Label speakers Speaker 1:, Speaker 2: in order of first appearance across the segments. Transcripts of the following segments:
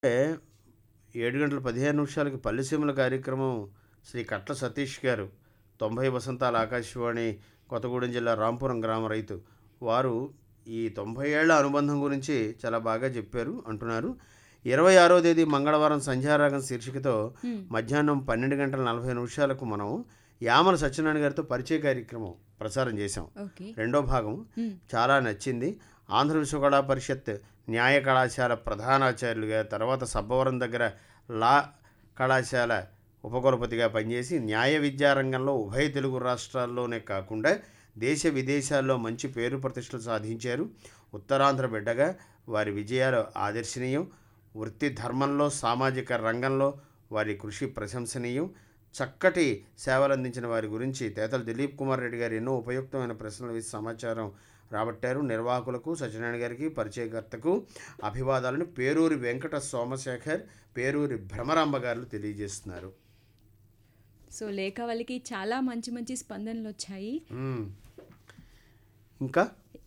Speaker 1: అంటే ఏడు గంటల పదిహేను నిమిషాలకి పల్లెసీమల కార్యక్రమం శ్రీ కట్ల సతీష్ గారు తొంభై వసంతాల ఆకాశవాణి కొత్తగూడెం జిల్లా రాంపురం గ్రామ రైతు వారు ఈ తొంభై ఏళ్ల అనుబంధం గురించి చాలా బాగా చెప్పారు అంటున్నారు ఇరవై ఆరో తేదీ మంగళవారం సంధ్యారాగం శీర్షికతో
Speaker 2: హ్మ్.
Speaker 1: మధ్యాహ్నం పన్నెండు గంటల నలభై నిమిషాలకు మనం యామల సత్యనారాయణ గారితో పరిచయ కార్యక్రమం ప్రసారం చేశాం
Speaker 2: ఓకే
Speaker 1: రెండో భాగం
Speaker 2: హ్మ్.
Speaker 1: చాలా నచ్చింది ఆంధ్ర విశ్వకళా పరిషత్ న్యాయ కళాశాల ప్రధానాచార్యులుగా తర్వాత సబ్బవరం దగ్గర లా కళాశాల ఉపకులపతిగా పనిచేసి న్యాయ విద్యారంగంలో ఉభయ తెలుగు రాష్ట్రాల్లోనే కాకుండా దేశ విదేశాల్లో మంచి పేరు ప్రతిష్టలు సాధించారు ఉత్తరాంధ్ర బిడ్డగా వారి విజయాలు ఆదర్శనీయం వృత్తి ధర్మంలో సామాజిక రంగంలో వారి కృషి ప్రశంసనీయం చక్కటి సేవలు అందించిన వారి గురించి తేతల దిలీప్ కుమార్ రెడ్డి గారు ఎన్నో ఉపయుక్తమైన ప్రశ్నలు వేసి సమాచారం రాబట్టారు నిర్వాహకులకు సత్యనారాయణ గారికి పరిచయకర్తకు అభివాదాలను పేరూరి వెంకట సోమశేఖర్ పేరూరి భ్రమరాంబ గారు తెలియజేస్తున్నారు
Speaker 2: సో లేఖ వాళ్ళకి చాలా మంచి మంచి స్పందనలు వచ్చాయి
Speaker 1: మ్మ్. ఇంకా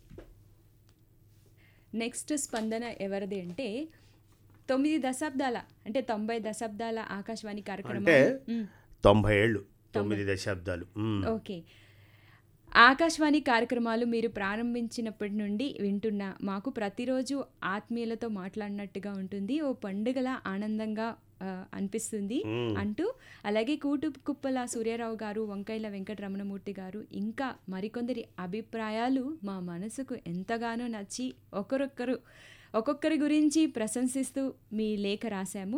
Speaker 2: నెక్స్ట్ స్పందన ఎవరిది అంటే తొమ్మిది దశాబ్దాల అంటే తొంభై దశాబ్దాల ఆకాశవాణి
Speaker 1: అంటే
Speaker 2: కార్యక్రమం
Speaker 1: తొంభై ఏళ్ళు తొమ్మిది దశాబ్దాలు మ్మ్.
Speaker 2: ఓకే ఆకాశవాణి కార్యక్రమాలు మీరు ప్రారంభించినప్పటి నుండి వింటున్న మాకు ప్రతిరోజు ఆత్మీయులతో మాట్లాడినట్టుగా ఉంటుంది ఓ పండుగల ఆనందంగా ఆ, అనిపిస్తుంది
Speaker 1: మ్మ్.
Speaker 2: అంటూ అలాగే కూటు కుప్పల సూర్యారావు గారు వంకైల వెంకటరమణమూర్తి గారు ఇంకా మరికొందరి అభిప్రాయాలు మా మనసుకు ఎంతగానో నచ్చి ఒకరొక్కరు ఒక్కొక్కరి గురించి ప్రశంసిస్తూ మీ లేఖ రాశాము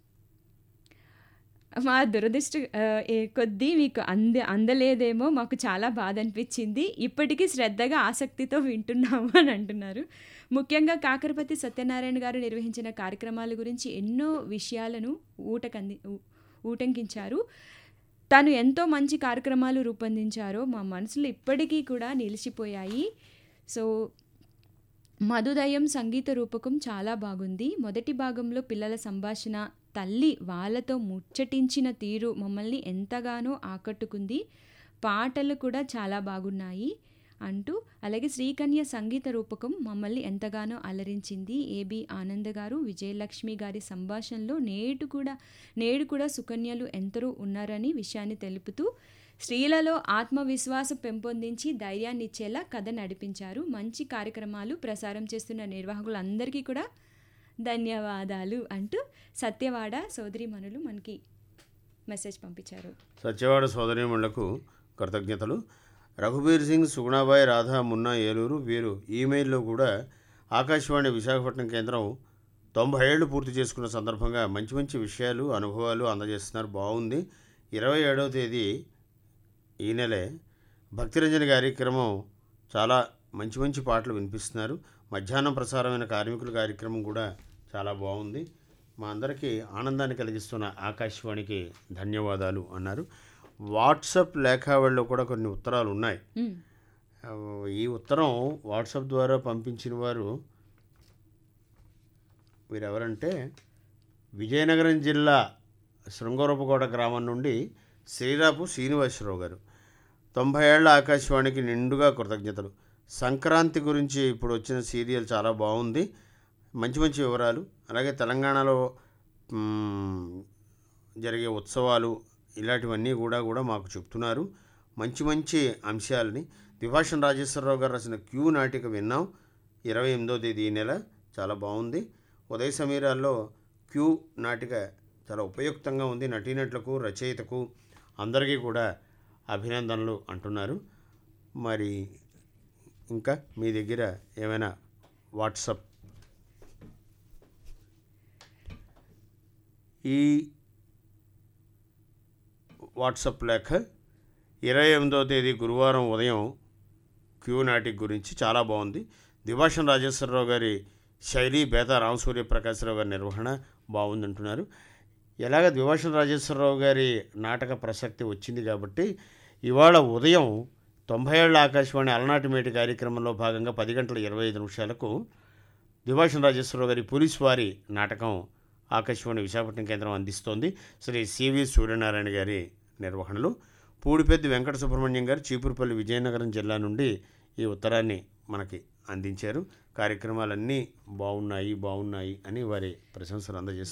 Speaker 2: మా దురదృష్ట ఆ, ఏ- కొద్దీ మీకు అంద అందలేదేమో మాకు చాలా బాధ అనిపించింది ఇప్పటికీ శ్రద్ధగా ఆసక్తితో వింటున్నాము అని అంటున్నారు ముఖ్యంగా కాకరపతి సత్యనారాయణ గారు నిర్వహించిన కార్యక్రమాల గురించి ఎన్నో విషయాలను ఊటకంది ఊ- ఊటంకించారు తాను ఎంతో మంచి కార్యక్రమాలు రూపొందించారో మా మనసులో ఇప్పటికీ కూడా నిలిచిపోయాయి సో మధుదయం సంగీత రూపకం చాలా బాగుంది మొదటి భాగంలో పిల్లల సంభాషణ తల్లి వాళ్ళతో ముచ్చటించిన తీరు మమ్మల్ని ఎంతగానో ఆకట్టుకుంది పాటలు కూడా చాలా బాగున్నాయి అంటూ అలాగే శ్రీకన్య సంగీత రూపకం మమ్మల్ని ఎంతగానో అలరించింది ఏబి ఆనంద్ గారు విజయలక్ష్మి గారి సంభాషణలో నేడు కూడా నేడు కూడా సుకన్యలు ఎందరో ఉన్నారని విషయాన్ని తెలుపుతూ స్త్రీలలో ఆత్మవిశ్వాసం పెంపొందించి ధైర్యాన్ని ఇచ్చేలా కథ నడిపించారు మంచి కార్యక్రమాలు ప్రసారం చేస్తున్న నిర్వాహకులందరికీ కూడా ధన్యవాదాలు అంటూ సత్యవాడ సోదరిమణులు మనకి మెసేజ్ పంపించారు
Speaker 1: సత్యవాడ సోదరీమణులకు కృతజ్ఞతలు రఘుబీర్ సింగ్ సుగుణాబాయి రాధా మున్నా ఏలూరు వీరు ఈమెయిల్లో కూడా ఆకాశవాణి విశాఖపట్నం కేంద్రం తొంభై ఏళ్ళు పూర్తి చేసుకున్న సందర్భంగా మంచి మంచి విషయాలు అనుభవాలు అందజేస్తున్నారు బాగుంది ఇరవై ఏడవ తేదీ ఈ నెలే భక్తిరంజన కార్యక్రమం చాలా మంచి మంచి పాటలు వినిపిస్తున్నారు మధ్యాహ్నం ప్రసారమైన కార్మికుల కార్యక్రమం కూడా చాలా బాగుంది మా అందరికీ ఆనందాన్ని కలిగిస్తున్న ఆకాశవాణికి ధన్యవాదాలు అన్నారు వాట్సాప్ లేఖావళిలో కూడా కొన్ని ఉత్తరాలు ఉన్నాయి
Speaker 2: మ్,
Speaker 1: ఆ, ఈ ఉత్తరం వాట్సాప్ ద్వారా పంపించిన వారు వీరెవరంటే విజయనగరం జిల్లా శృంగవరపుకోట గ్రామం నుండి శ్రీరాపు శ్రీనివాసరావు గారు తొంభై ఏళ్ల ఆకాశవాణికి నిండుగా కృతజ్ఞతలు సంక్రాంతి గురించి ఇప్పుడు వచ్చిన సీరియల్ చాలా బాగుంది మంచి మంచి వివరాలు అలాగే తెలంగాణలో మ్, జరిగే ఉత్సవాలు ఇలాంటివన్నీ కూడా కూడా మాకు చెప్తున్నారు మంచి మంచి అంశాలని ద్విభాషణ రాజేశ్వరరావు గారు రాసిన క్యూ నాటిక విన్నాం ఇరవై ఎనిమిదో తేదీ ఈ నెల చాలా బాగుంది ఉదయ సమీరాల్లో క్యూ నాటిక చాలా ఉపయుక్తంగా ఉంది నటీనటులకు రచయితకు అందరికీ కూడా అభినందనలు అంటున్నారు మరి ఇంకా మీ దగ్గర ఏమైనా వాట్సప్ ఈ వాట్సప్ లేఖ ఇరవై ఎనిమిదవ తేదీ గురువారం ఉదయం క్యూ నాటిక్ గురించి చాలా బాగుంది దివాషన్ రాజేశ్వరరావు గారి శైలి బేతా రామసూర్య ప్రకాశ్రావు గారి నిర్వహణ బాగుందంటున్నారు ఎలాగ ద్విభాషణ రాజేశ్వరరావు గారి నాటక ప్రసక్తి వచ్చింది కాబట్టి ఇవాళ ఉదయం తొంభై ఏళ్ల ఆకాశవాణి అలనాటి మేటి కార్యక్రమంలో భాగంగా పది గంటల ఇరవై ఐదు నిమిషాలకు ద్విభాషణ రాజేశ్వరరావు గారి పోలీస్ వారి నాటకం ఆకాశవాణి విశాఖపట్నం కేంద్రం అందిస్తోంది శ్రీ సివి సూర్యనారాయణ గారి నిర్వహణలో పూడిపెద్ది వెంకట సుబ్రహ్మణ్యం గారు చీపురుపల్లి విజయనగరం జిల్లా నుండి ఈ ఉత్తరాన్ని మనకి అందించారు కార్యక్రమాలన్నీ బాగున్నాయి బాగున్నాయి అని వారి ప్రశంసలు అందజేస్తారు